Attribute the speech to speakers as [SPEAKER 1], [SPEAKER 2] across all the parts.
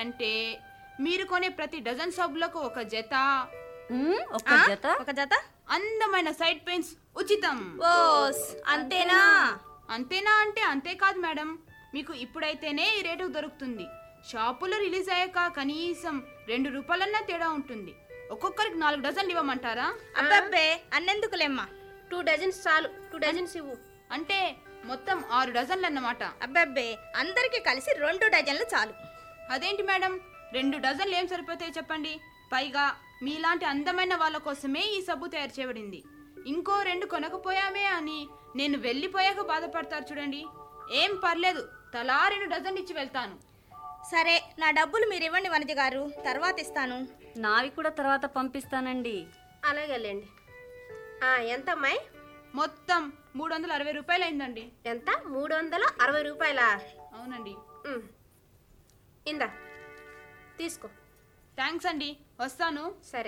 [SPEAKER 1] అంటే మీరు కొనే ప్రతి డజన్ సబ్బులకు ఒక జత
[SPEAKER 2] ఉమ్, ఒక్క
[SPEAKER 3] ఆ?
[SPEAKER 2] జత
[SPEAKER 3] ఒక జత
[SPEAKER 1] అందమైన సైడ్ పెయింట్స్ ఉచితం
[SPEAKER 3] ఓస్ అంతేనా
[SPEAKER 1] అంతేనా అంటే అంతే కాదు మేడం మీకు ఇప్పుడైతేనే ఈ రేటుకు దొరుకుతుంది షాపులో రిలీజ్ అయ్యాక కనీసం రెండు రూపాయలన్నా తేడా ఉంటుంది ఒక్కొక్కరికి నాలుగు డజన్లు ఇవ్వమంటారా
[SPEAKER 3] అబ్బబ్బే అన్నెందుకులేమ్మా
[SPEAKER 4] టూ డజన్స్ చాలు టూ డజన్స్ ఇవ్వు
[SPEAKER 1] అంటే మొత్తం ఆరు డజన్లు అన్నమాట
[SPEAKER 3] అబ్బబ్బే అందరికి కలిసి రెండు డజన్లు చాలు
[SPEAKER 1] అదేంటి మేడం రెండు డజన్లు ఏం సరిపోతాయి చెప్పండి పైగా మీలాంటి అందమైన వాళ్ళ కోసమే ఈ సబ్బు తయారు చేయబడింది ఇంకో రెండు కొనకపోయామే అని నేను వెళ్ళిపోయాక బాధపడతారు చూడండి ఏం పర్లేదు తలా రెండు డజన్లు ఇచ్చి వెళ్తాను
[SPEAKER 3] సరే నా డబ్బులు మీరు ఇవ్వండి వనజ గారు తర్వాత ఇస్తాను
[SPEAKER 2] నావి కూడా తర్వాత పంపిస్తానండి
[SPEAKER 4] అలాగే లేండి ఆ, ఎంత అమ్మాయి
[SPEAKER 1] మొత్తం మూడు వందల అరవై రూపాయలు అయిందండి
[SPEAKER 4] ఎంత మూడు వందల అరవై రూపాయలా
[SPEAKER 1] అవునండి
[SPEAKER 4] ఉమ్. ఇందా తీసుకో
[SPEAKER 1] థ్యాంక్స్ అండి వస్తాను
[SPEAKER 4] సరే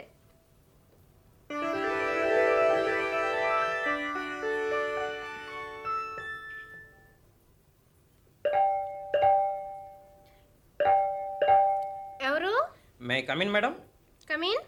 [SPEAKER 4] ఎవరు
[SPEAKER 5] మే కమిన్ మేడం
[SPEAKER 4] కమీన్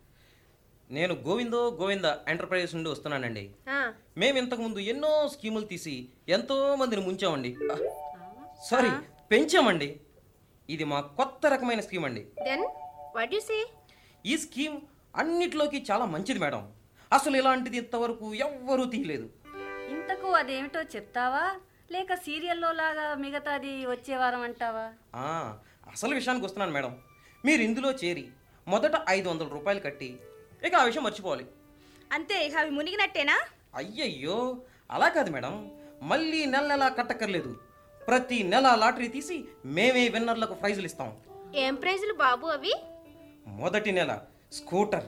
[SPEAKER 5] నేను గోవిందో గోవింద ఎంటర్ప్రైజెస్ నుండి వస్తున్నానండి మేము ఇంతకుముందు ఎన్నో స్కీములు తీసి ఎంతో మందిని ముంచామండి ఆ, సారీ పెంచామండి ఇది మా కొత్త రకమైన స్కీమ్ అండి
[SPEAKER 4] దెన్ వాట్ యు సే
[SPEAKER 5] ఈ స్కీమ్ అన్నిటిలోకి చాలా మంచిది మేడం అసలు ఇలాంటిది ఇంతవరకు ఎవ్వరూ తీయలేదు
[SPEAKER 2] ఇంతకు అదేమిటో చెప్తావా లేక సీరియల్లో లాగా మిగతాది వచ్చే వారం అంటావా
[SPEAKER 5] ఆ, అసలు విషయానికి వస్తున్నాను మేడం మీరు ఇందులో చేరి మొదట ఐదు వందల రూపాయలు కట్టి ఇక ఆ విషయం మర్చిపోవాలి
[SPEAKER 3] అంతే ఇక అవి మునిగినట్టేనా
[SPEAKER 5] అయ్యయ్యో అలా కాదు మేడం మళ్ళీ నెల నెలా కట్టక్కర్లేదు ప్రతి నెల లాటరీ తీసి మేమే విన్నర్లకు ప్రైజులు ఇస్తాం
[SPEAKER 4] ఏం ప్రైజులు బాబు అవి
[SPEAKER 5] మొదటి నెల స్కూటర్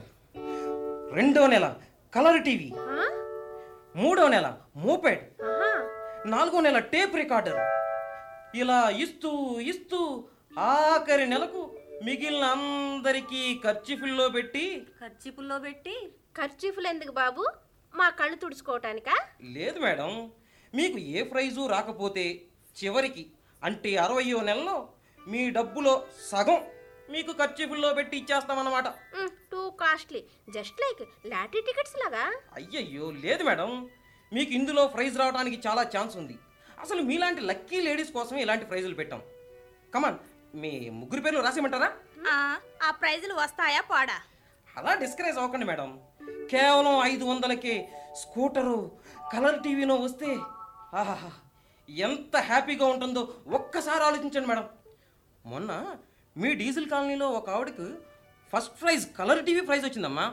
[SPEAKER 5] రెండో నెల కలర్ టీవీ
[SPEAKER 4] ఆ?
[SPEAKER 5] మూడో నెల మోపెడ్
[SPEAKER 4] ఆహా.
[SPEAKER 5] నాలుగో నెల టేప్ రికార్డర్ ఇలా ఇస్తూ ఇస్తూ ఆఖరి నెలకు మిగిలిన అందరికీ ఖర్చీఫుల్లో పెట్టి
[SPEAKER 2] ఖర్చిపుల్లో పెట్టి
[SPEAKER 4] ఖర్చీఫులు ఎందుకు బాబు మా కళ్ళు తుడుచుకోవటానికా
[SPEAKER 5] లేదు మేడం మీకు ఏ ప్రైజు రాకపోతే చివరికి అంటే అరవయో నెలలో మీ డబ్బులో సగం మీకు ఖర్చీఫుల్లో పెట్టి ఇచ్చేస్తామన్నమాట
[SPEAKER 4] too costly just like lottery tickets లాగా
[SPEAKER 5] అయ్యయ్యో లేదు మేడం మీకు ఇందులో ప్రైజ్ రావడానికి చాలా ఛాన్స్ ఉంది అసలు మీలాంటి లక్కీ లేడీస్ కోసమే ఇలాంటి ప్రైజులు పెట్టాం కమాన్ మీ ముగ్గురు పేర్లు రాసేయమంటారా
[SPEAKER 3] ఆ, ఆ ప్రైజులు వస్తాయా పాడా
[SPEAKER 5] అలా డిస్కరేజ్ అవ్వకండి మేడం కేవలం ఐదు వందలకే స్కూటరు కలర్ టీవీనో వస్తే ఆహాహా ఎంత హ్యాపీగా ఉంటుందో ఒక్కసారి ఆలోచించండి మేడం మొన్న మీ డీజిల్ కాలనీలో ఒక ఆవిడకు first prize colour TV prize వచ్చిందమ్మా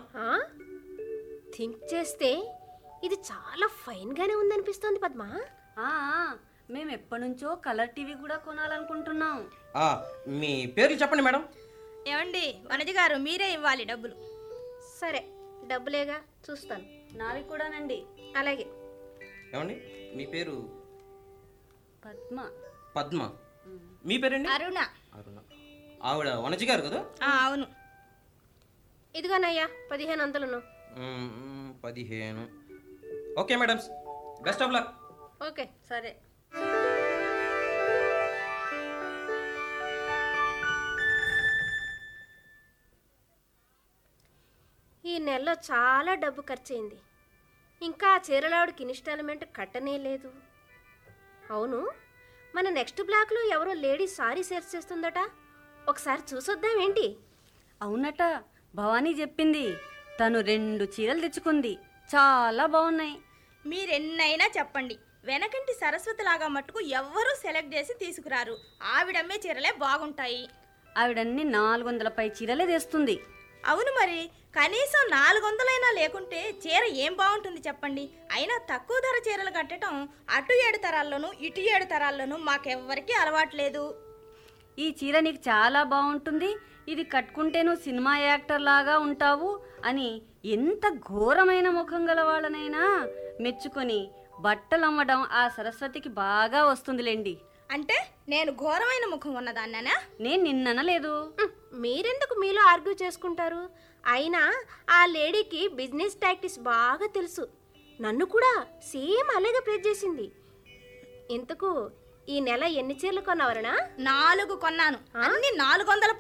[SPEAKER 4] థింక్ చేస్తే ఇది చాలా ఫైన్ గానే ఉందనిపిస్తోంది పద్మ
[SPEAKER 2] ఆ, ఆ, మేము ఎప్పటి నుంచో కలర్ టీవీ కూడా కొనాలనుకుంటున్నాం
[SPEAKER 5] ఆ, మీ పేర్లు చెప్పండి మేడం
[SPEAKER 3] ఏమండి వనజ గారు మీరే ఇవ్వాలి డబ్బులు
[SPEAKER 4] సరే డబ్బులేగా చూస్తాను
[SPEAKER 2] నావి కూడానండి
[SPEAKER 4] అలాగే
[SPEAKER 5] ఏమండి మీ పేరు
[SPEAKER 2] పద్మ
[SPEAKER 5] పద్మ మీ పేరండి
[SPEAKER 3] అరుణ
[SPEAKER 5] అరుణ ఆవిడ వనజి గారు కదా
[SPEAKER 3] ఆ, అవును
[SPEAKER 4] ఇదిగోనయ్యా పదిహేను వందలను
[SPEAKER 5] మ్మ్, పదిహేను okay madams best of luck
[SPEAKER 4] okay
[SPEAKER 2] సరే
[SPEAKER 4] ఈ నెలలో చాలా డబ్బు ఖర్చయింది ఇంకా ఆ చీరలావిడికి ఇన్స్టాల్మెంట్ కట్టనే లేదు అవును మన నెక్స్ట్ బ్లాక్లో ఎవరో లేడీ సారీ సేల్స్ చేస్తుందట ఒకసారి చూసొద్దాం ఏంటి
[SPEAKER 2] అవునట భవానీ చెప్పింది తను రెండు చీరలు తెచ్చుకుంది చాలా బాగున్నాయి
[SPEAKER 3] మీరెన్నైనా చెప్పండి వెనకంటి సరస్వతి లాగా మట్టుకు ఎవ్వరూ సెలెక్ట్ చేసి తీసుకురారు ఆవిడమ్మే చీరలే బాగుంటాయి
[SPEAKER 2] ఆవిడన్ని నాలుగు వందల పై చీరలే తెస్తుంది
[SPEAKER 3] అవును మరి కనీసం నాలుగు వందలైనా లేకుంటే చీర ఏం బాగుంటుంది చెప్పండి అయినా తక్కువ ధర చీరలు కట్టడం అటు ఏడు తరాల్లోనూ ఇటు ఏడు తరాల్లోనూ మాకెవ్వరికీ అలవాట్లేదు
[SPEAKER 2] ఈ చీర నీకు చాలా బాగుంటుంది ఇది కట్టుకుంటే నువ్వు సినిమా యాక్టర్ లాగా ఉంటావు అని ఎంత ఘోరమైన ముఖం గల వాళ్ళనైనా మెచ్చుకొని బట్టలు అమ్మడం ఆ సరస్వతికి బాగా వస్తుందిలేండి
[SPEAKER 3] అంటే నేను ఘోరమైన ముఖం ఉన్నదాన్నానా
[SPEAKER 2] నేను నిన్ననలేదు
[SPEAKER 4] ఉమ్, మీరెందుకు మీలో ఆర్గ్యూ చేసుకుంటారు అయినా ఆ లేడీకి బిజినెస్ టాక్టిక్స్ బాగా తెలుసు నన్ను కూడా సేమ్ అలాగే ప్రేజ్ చేసింది ఇంతకు ఈ నెల ఎన్ని చీరలు కొన్నవరనా
[SPEAKER 3] నాలుగు కొన్నాను అన్ని నాలుగు వందల